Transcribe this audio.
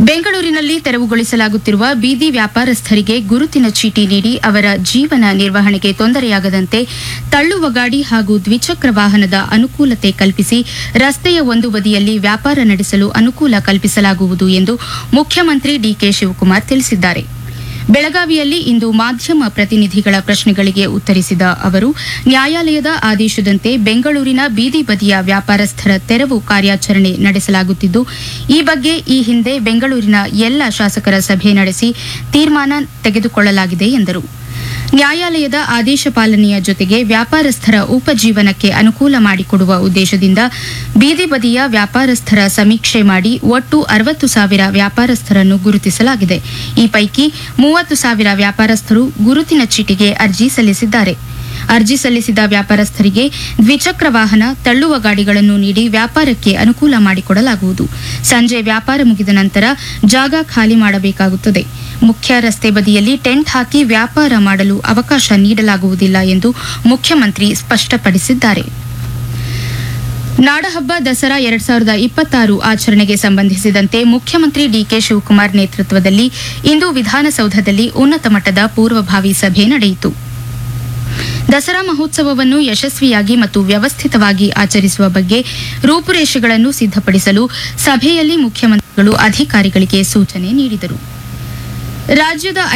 ಬೆಂಗಳೂರಿನಲ್ಲಿ ತೆರವುಗೊಳಿಸಲಾಗುತ್ತಿರುವ ಬೀದಿ ವ್ಯಾಪಾರಸ್ಥರಿಗೆ ಗುರುತಿನ ಚೀಟಿ ನೀಡಿ ಅವರ ಜೀವನ ನಿರ್ವಹಣೆಗೆ ತೊಂದರೆಯಾಗದಂತೆ ತಳ್ಳುವ ಗಾಡಿ ಹಾಗೂ ದ್ವಿಚಕ್ರ ವಾಹನದ ಅನುಕೂಲತೆ ಕಲ್ಪಿಸಿ ರಸ್ತೆಯ ಒಂದು ಬದಿಯಲ್ಲಿ ವ್ಯಾಪಾರ ನಡೆಸಲು ಅನುಕೂಲ ಕಲ್ಪಿಸಲಾಗುವುದು ಎಂದು ಮುಖ್ಯಮಂತ್ರಿ ಡಿಕೆ ಶಿವಕುಮಾರ್ ತಿಳಿಸಿದ್ದಾರೆ ಬೆಳಗಾವಿಯಲ್ಲಿ ಇಂದು ಮಾಧ್ಯಮ ಪ್ರತಿನಿಧಿಗಳ ಪ್ರಶ್ನೆಗಳಿಗೆ ಉತ್ತರಿಸಿದ ಅವರು ನ್ಯಾಯಾಲಯದ ಆದೇಶದಂತೆ ಬೆಂಗಳೂರಿನ ಬೀದಿ ಬದಿಯ ವ್ಯಾಪಾರಸ್ಥರ ತೆರವು ಕಾರ್ಯಾಚರಣೆ ನಡೆಸಲಾಗುತ್ತಿದ್ದು ಈ ಬಗ್ಗೆ ಈ ಹಿಂದೆ ಬೆಂಗಳೂರಿನ ಎಲ್ಲ ಶಾಸಕರ ಸಭೆ ನಡೆಸಿ ತೀರ್ಮಾನ ತೆಗೆದುಕೊಳ್ಳಲಾಗಿದೆ ಎಂದರು ನ್ಯಾಯಾಲಯದ ಆದೇಶ ಪಾಲನೆಯ ಜೊತೆಗೆ ವ್ಯಾಪಾರಸ್ಥರ ಉಪಜೀವನಕ್ಕೆ ಅನುಕೂಲ ಮಾಡಿಕೊಡುವ ಉದ್ದೇಶದಿಂದ ಬೀದಿ ಬದಿಯ ವ್ಯಾಪಾರಸ್ಥರ ಸಮೀಕ್ಷೆ ಮಾಡಿ ಒಟ್ಟು ಅರವತ್ತು ಸಾವಿರ ವ್ಯಾಪಾರಸ್ಥರನ್ನು ಗುರುತಿಸಲಾಗಿದೆ ಈ ಪೈಕಿ ಮೂವತ್ತು ಸಾವಿರ ವ್ಯಾಪಾರಸ್ಥರು ಗುರುತಿನ ಚೀಟಿಗೆ ಅರ್ಜಿ ಸಲ್ಲಿಸಿದ್ದಾರೆ ಅರ್ಜಿ ಸಲ್ಲಿಸಿದ ವ್ಯಾಪಾರಸ್ಥರಿಗೆ ದ್ವಿಚಕ್ರ ವಾಹನ ತಳ್ಳುವ ಗಾಡಿಗಳನ್ನು ನೀಡಿ ವ್ಯಾಪಾರಕ್ಕೆ ಅನುಕೂಲ ಮಾಡಿಕೊಡಲಾಗುವುದು ಸಂಜೆ ವ್ಯಾಪಾರ ಮುಗಿದ ನಂತರ ಜಾಗ ಖಾಲಿ ಮಾಡಬೇಕಾಗುತ್ತದೆ ಮುಖ್ಯ ರಸ್ತೆ ಬದಿಯಲ್ಲಿ ಟೆಂಟ್ ಹಾಕಿ ವ್ಯಾಪಾರ ಮಾಡಲು ಅವಕಾಶ ನೀಡಲಾಗುವುದಿಲ್ಲ ಎಂದು ಮುಖ್ಯಮಂತ್ರಿ ಸ್ಪಷ್ಟಪಡಿಸಿದ್ದಾರೆ ನಾಡಹಬ್ಬ ದಸರಾ ಎರಡ್ ಸಾವಿರದ ಇಪ್ಪತ್ತಾರು ಆಚರಣೆಗೆ ಸಂಬಂಧಿಸಿದಂತೆ ಮುಖ್ಯಮಂತ್ರಿ ಡಿಕೆ ಶಿವಕುಮಾರ್ ನೇತೃತ್ವದಲ್ಲಿ ಇಂದು ವಿಧಾನಸೌಧದಲ್ಲಿ ಉನ್ನತ ಮಟ್ಟದ ಪೂರ್ವಭಾವಿ ಸಭೆ ನಡೆಯಿತು ದಸರಾ ಮಹೋತ್ಸವವನ್ನು ಯಶಸ್ವಿಯಾಗಿ ಮತ್ತು ವ್ಯವಸ್ಥಿತವಾಗಿ ಆಚರಿಸುವ ಬಗ್ಗೆ ರೂಪುರೇಷೆಗಳನ್ನು ಸಿದ್ಧಪಡಿಸಲು ಸಭೆಯಲ್ಲಿ ಮುಖ್ಯಮಂತ್ರಿಗಳು ಅಧಿಕಾರಿಗಳಿಗೆ ಸೂಚನೆ ನೀಡಿದರು ರಾಜ್ಯದ